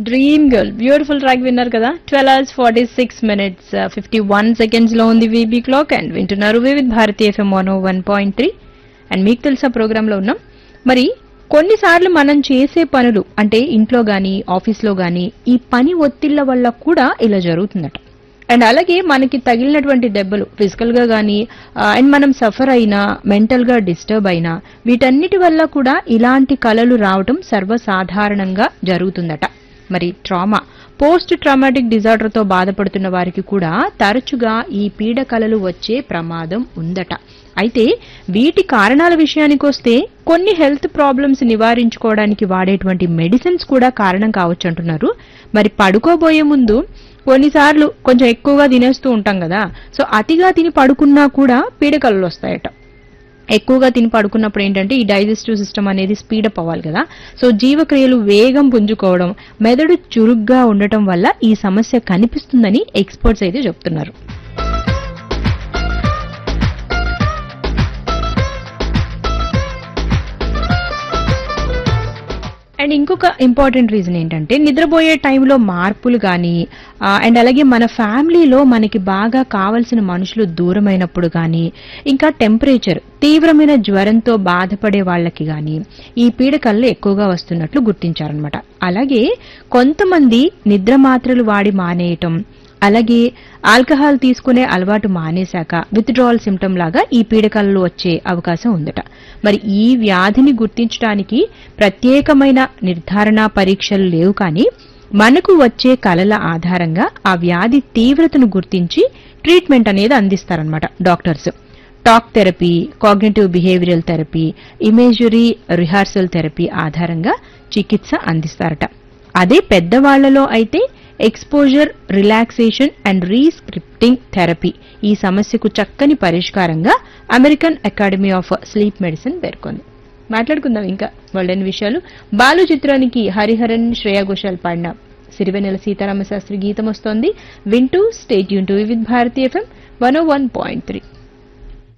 dream girl beautiful track విన్నారు కదా twelve hours forty six minutes fifty one seconds లో ఉంది వీబీ క్లాక్ అండ్ వింటున్నారు Vividh Bharatiya FM one one point three and మీకు తెలుసా ప్రోగ్రామ్ లో ఉన్నాం మరి కొన్నిసార్లు మనం చేసే పనులు అంటే ఇంట్లో గానీ ఆఫీస్లో గానీ ఈ పని ఒత్తిళ్ల వల్ల కూడా ఇలా జరుగుతుందట అండ్ అలాగే మనకి తగిలినటువంటి దెబ్బలు ఫిజికల్ గా గానీ అండ్ మనం సఫర్ అయినా మెంటల్ గా డిస్టర్బ్ అయినా వీటన్నిటి వల్ల కూడా ఇలాంటి కలలు రావటం సర్వసాధారణంగా జరుగుతుందట మరి ట్రామా పోస్ట్ ట్రామాటిక్ డిజార్డర్ తో బాధపడుతున్న వారికి కూడా తరచుగా ఈ పీడ కలలు వచ్చే ప్రమాదం ఉందట అయితే వీటి కారణాల విషయానికి వస్తే కొన్ని హెల్త్ ప్రాబ్లమ్స్ నివారించుకోవడానికి వాడేటువంటి మెడిసిన్స్ కూడా కారణం కావచ్చు అంటున్నారు మరి పడుకోబోయే ముందు కొన్నిసార్లు కొంచెం ఎక్కువగా తినేస్తూ ఉంటాం కదా సో అతిగా తిని పడుకున్నా కూడా పీడకలలు వస్తాయట ఎక్కువగా తిని పడుకున్నప్పుడు ఏంటంటే ఈ డైజెస్టివ్ సిస్టమ్ అనేది స్పీడప్ అవ్వాలి కదా సో జీవక్రియలు వేగం పుంజుకోవడం మెదడు చురుగ్గా ఉండటం వల్ల ఈ సమస్య కనిపిస్తుందని ఎక్స్పర్ట్స్ అయితే చెప్తున్నారు అండ్ ఇంకొక ఇంపార్టెంట్ రీజన్ ఏంటంటే నిద్రపోయే టైంలో మార్పులు కానీ అండ్ అలాగే మన ఫ్యామిలీలో మనకి బాగా కావలసిన మనుషులు దూరమైనప్పుడు కానీ ఇంకా టెంపరేచర్ తీవ్రమైన జ్వరంతో బాధపడే వాళ్ళకి కానీ ఈ పీడకల్లు ఎక్కువగా వస్తున్నట్లు గుర్తించారనమాట అలాగే కొంతమంది నిద్ర మాత్రలు వాడి మానేయటం అలాగే ఆల్కహాల్ తీసుకునే అలవాటు మానేశాక విత్డ్రావల్ సిమ్టమ్ లాగా ఈ పీడకలలు వచ్చే అవకాశం ఉందట మరి ఈ వ్యాధిని గుర్తించడానికి ప్రత్యేకమైన నిర్ధారణ పరీక్షలు లేవు కానీ మనకు వచ్చే కలల ఆధారంగా ఆ వ్యాధి తీవ్రతను గుర్తించి ట్రీట్మెంట్ అనేది అందిస్తారనమాట doctors talk therapy cognitive behavioural therapy imagery rehearsal therapy ఆధారంగా చికిత్స అందిస్తారట అదే పెద్దవాళ్లలో అయితే exposure relaxation and rescripting therapy ఈ సమస్యకు చక్కని పరిష్కారంగా American Academy of Sleep Medicine పేర్కొంది మాట్లాడుకుందాం ఇంకా వాళ్ళని విషయాలు బాలు చిత్రానికి హరిహరన్ శ్రేయా ఘోషాల్ పాడిన సిరివెన్నెల సీతారామ శాస్త్రి గీతం వస్తోంది వింటూ స్టేట్ యూన్ to with Bharati FM one one point three